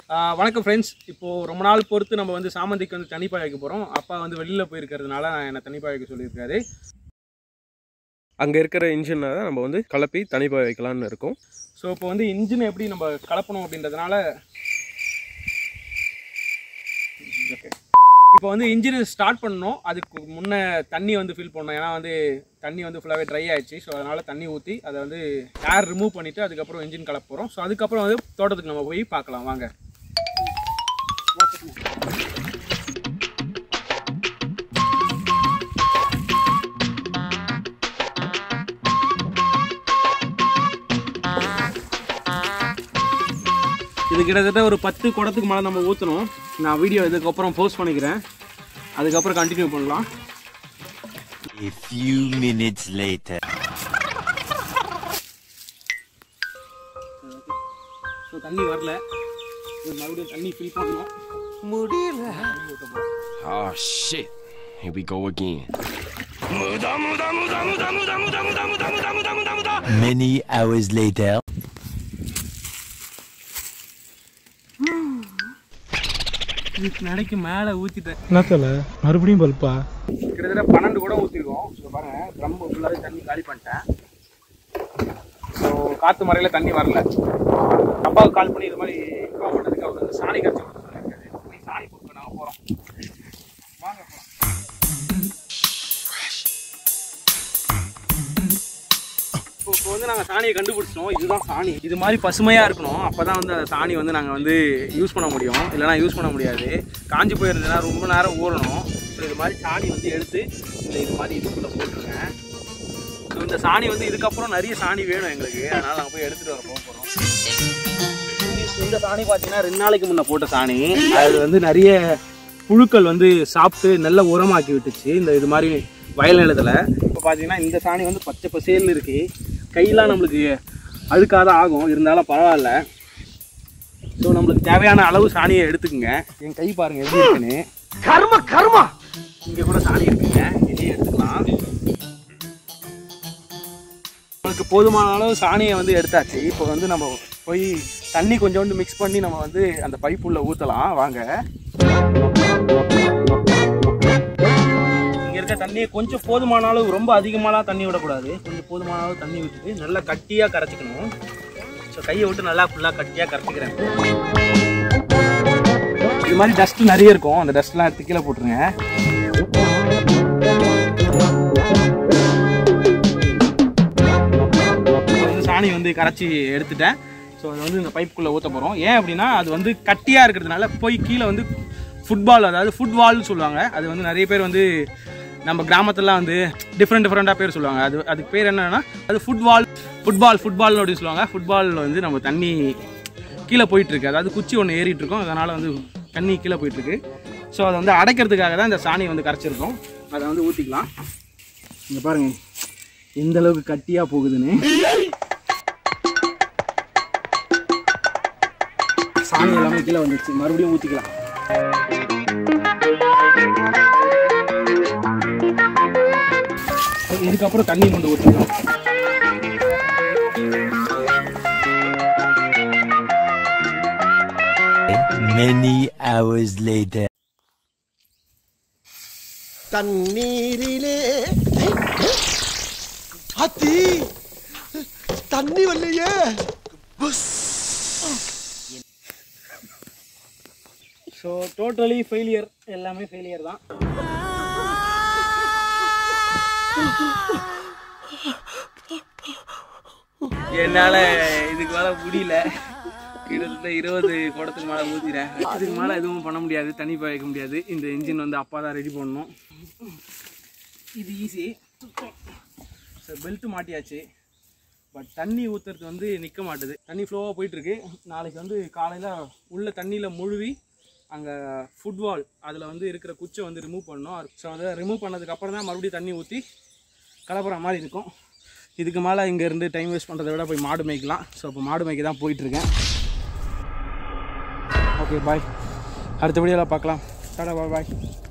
ஆஹ் வணக்கம் ஃப்ரெண்ட்ஸ் இப்போது ரொம்ப நாள் பொறுத்து நம்ம வந்து சாமந்திக்கு வந்து தண்ணி பாய வைக்க போகிறோம் அப்பா வந்து வெளியில் போயிருக்கிறதுனால என்னை தண்ணி பாய வைக்க சொல்லியிருக்காரு அங்கே இருக்கிற இன்ஜினை தான் நம்ம வந்து கலப்பி தனிப்பாக வைக்கலாம்னு இருக்கோம் ஸோ இப்போ வந்து இன்ஜின் எப்படி நம்ம கலப்பணும் அப்படின்றதுனால ஓகே இப்போ வந்து இன்ஜின் ஸ்டார்ட் பண்ணணும் அதுக்கு முன்னே தண்ணி வந்து ஃபில் பண்ணணும் ஏன்னா வந்து தண்ணி வந்து ஃபுல்லாகவே ட்ரை ஆயிடுச்சு ஸோ அதனால் தண்ணி ஊற்றி அதை வந்து ஏர் ரிமூவ் பண்ணிவிட்டு அதுக்கப்புறம் இன்ஜின் கலப்ப போகிறோம் ஸோ அதுக்கப்புறம் வந்து தோட்டத்துக்கு நம்ம போய் பார்க்கலாம் வாங்க இது கிட்டத்தட்ட ஒரு பத்து குடத்துக்கு மேலே நம்ம ஊற்றணும் நான் வீடியோ இதுக்கப்புறம் போஸ்ட் பண்ணிக்கிறேன் அதுக்கப்புறம் கண்டினியூ பண்ணலாம் A few minutes later. So தண்ணி வரல இது மறுபடியும் தண்ணி ஃபில் பண்ணணும் Oh shit. Here we go again. Many hours later. இதுக்கு நடைக்கு மேலே ஊற்றிட்டேன் என்னத்தல மறுபடியும் பல்பா கிட்டத்தட்ட பன்னெண்டு கூட ஊற்றிருக்கோம் ஸோ பாருங்க ட்ரம் ஃபுல்லாகவே தண்ணி காலி பண்ணிட்டேன் ஸோ காற்று மறையில் தண்ணி வரல அப்பாவுக்கு கால் பண்ணி இது மாதிரி இன்ஃபார்ம் பண்ணதுக்கு அவர் வந்து சாணி கரைச்சி கொடுக்க சொல்லியிருக்காரு போய் சாணி கொடுக்க நாங்கள் போகிறோம் வாங்க போலாம். இப்போ இப்போ வந்து நாங்கள் சாணியை கண்டுபிடிச்சிட்டோம் இதுதான் சாணி இது மாதிரி பசுமையாக இருக்கணும் அப்போ தான் வந்து அந்த சாணி வந்து நாங்கள் வந்து யூஸ் பண்ண முடியும் இல்லைனா யூஸ் பண்ண முடியாது காஞ்சி போயிருந்ததுன்னா ரொம்ப நேரம் ஊறணும் ஸோ இது மாதிரி சாணி வந்து எடுத்து இந்த இது மாதிரி இதுக்குள்ளே போட்டுருங்க ஸோ இந்த சாணி வந்து இதுக்கப்புறம் நிறைய சாணி வேணும் எங்களுக்கு அதனால் நாங்கள் போய் எடுத்துகிட்டு வர போக போகிறோம் இந்த சாணி பார்த்தீங்கன்னா ரெண்டு நாளைக்கு முன்னே போட்ட சாணி அது வந்து நிறைய புழுக்கள் வந்து சாப்பிட்டு நல்ல உரமாக்கி விட்டுச்சு இந்த இது மாதிரி வயல் நிலத்தில் இப்போ பார்த்தீங்கன்னா இந்த சாணி வந்து பச்சை பசேல்னு இருக்கு கையெல்லாம் நம்மளுக்கு அழுக்காக தான் ஆகும் இருந்தாலும் பரவாயில்ல ஸோ நம்மளுக்கு தேவையான அளவு சாணியை எடுத்துக்கோங்க என் கை பாருங்க எப்படி இருக்குன்னு கர்ம கர்மா இங்கே கூட சாணி இருக்குங்க இதையும் எடுத்துக்கலாம் நம்மளுக்கு போதுமான அளவு சாணியை வந்து எடுத்தாச்சு இப்போ வந்து நம்ம போய் தண்ணி கொஞ்சோண்டு மிக்ஸ் பண்ணி நம்ம வந்து அந்த பைப்புள்ள ஊற்றலாம் வாங்க இங்கே இருக்க தண்ணியை கொஞ்சம் போதுமான அளவு ரொம்ப அதிகமாலாம் தண்ணி விடக்கூடாது கொஞ்சம் போதுமான அளவு தண்ணி விட்டுட்டு நல்லா கட்டியாக கரைச்சிக்கணும் ஸோ கையை விட்டு நல்லா ஃபுல்லாக கட்டியாக கரைச்சிக்கிறேன் இது மாதிரி டஸ்ட் நிறைய இருக்கும் அந்த டஸ்ட்லாம் எடுத்து கீழே போட்டுருங்க இப்போ வந்து சாணி வந்து கரைச்சி எடுத்துட்டேன் ஸோ அது வந்து இந்த பைப்புக்குள்ளே ஊற்ற போகிறோம் ஏன் அப்படின்னா அது வந்து கட்டியாக இருக்கிறதுனால போய் கீழே வந்து ஃபுட்பால் அதாவது ஃபுட்பால்னு சொல்லுவாங்க அது வந்து நிறைய பேர் வந்து நம்ம கிராமத்துலலாம் வந்து டிஃப்ரெண்ட் டிஃப்ரெண்ட்டாக பேர் சொல்லுவாங்க அது அதுக்கு பேர் என்னன்னா அது ஃபுட்பால் ஃபுட்பால் ஃபுட்பால்னு அப்படி சொல்லுவாங்க ஃபுட்பாலில் வந்து நம்ம தண்ணி கீழே போயிட்டுருக்கு அதாவது குச்சி ஒன்று ஏறிட்டு இருக்கோம் அதனால் வந்து தண்ணி கீழே போயிட்டுருக்கு ஸோ அதை வந்து அடைக்கிறதுக்காக தான் இந்த சாணி வந்து கரைச்சிருக்கோம் அதை வந்து ஊற்றிக்கலாம் இங்கே பாருங்க எந்த அளவுக்கு கட்டியாக போகுதுன்னு சாணி எல்லாமே கீழே வந்துச்சு மறுபடியும் ஊற்றிக்கலாம் இதுக்கப்புறம் தண்ணி கொண்டு ஊற்றிக்கலாம் Many hours later. தண்ணீரிலே அத்தி தண்ணி வரலையே ஸோ டோட்டலி ஃபெயிலியர் எல்லாமே ஃபெயிலியர் தான் என்னால் இதுக்கு மேலே முடியல கிட்டத்தட்ட இருபது குடத்துக்கு மேலே ஊற்றிட்டேன் இதுக்கு மேலே எதுவும் பண்ண முடியாது தண்ணி பாய வைக்க முடியாது இந்த இன்ஜின் வந்து அப்பா தான் ரெடி பண்ணணும் இது ஈஸி ஸோ பெல்ட்டு மாட்டியாச்சு பட் தண்ணி ஊற்றுறது வந்து நிற்க மாட்டுது தண்ணி ஃப்ளோவாக போயிட்டுருக்கு நாளைக்கு வந்து காலையில் உள்ள தண்ணியில் முழுவி அங்கே ஃபுட்பால் அதில் வந்து இருக்கிற குச்சை வந்து ரிமூவ் பண்ணணும் ஸோ அதை ரிமூவ் பண்ணதுக்கப்புறம் தான் மறுபடியும் தண்ணி ஊற்றி கலப்புற மாதிரி இருக்கும் இதுக்கு மேலே இங்கேருந்து டைம் வேஸ்ட் பண்ணுறதை விட போய் மாடு மேய்க்கலாம் ஸோ இப்போ மாடு மேய்க்க தான் போயிட்டுருக்கேன் ஓகே பாய் அடுத்த வீடியோவில் பார்க்கலாம் டாடா பாய் பாய்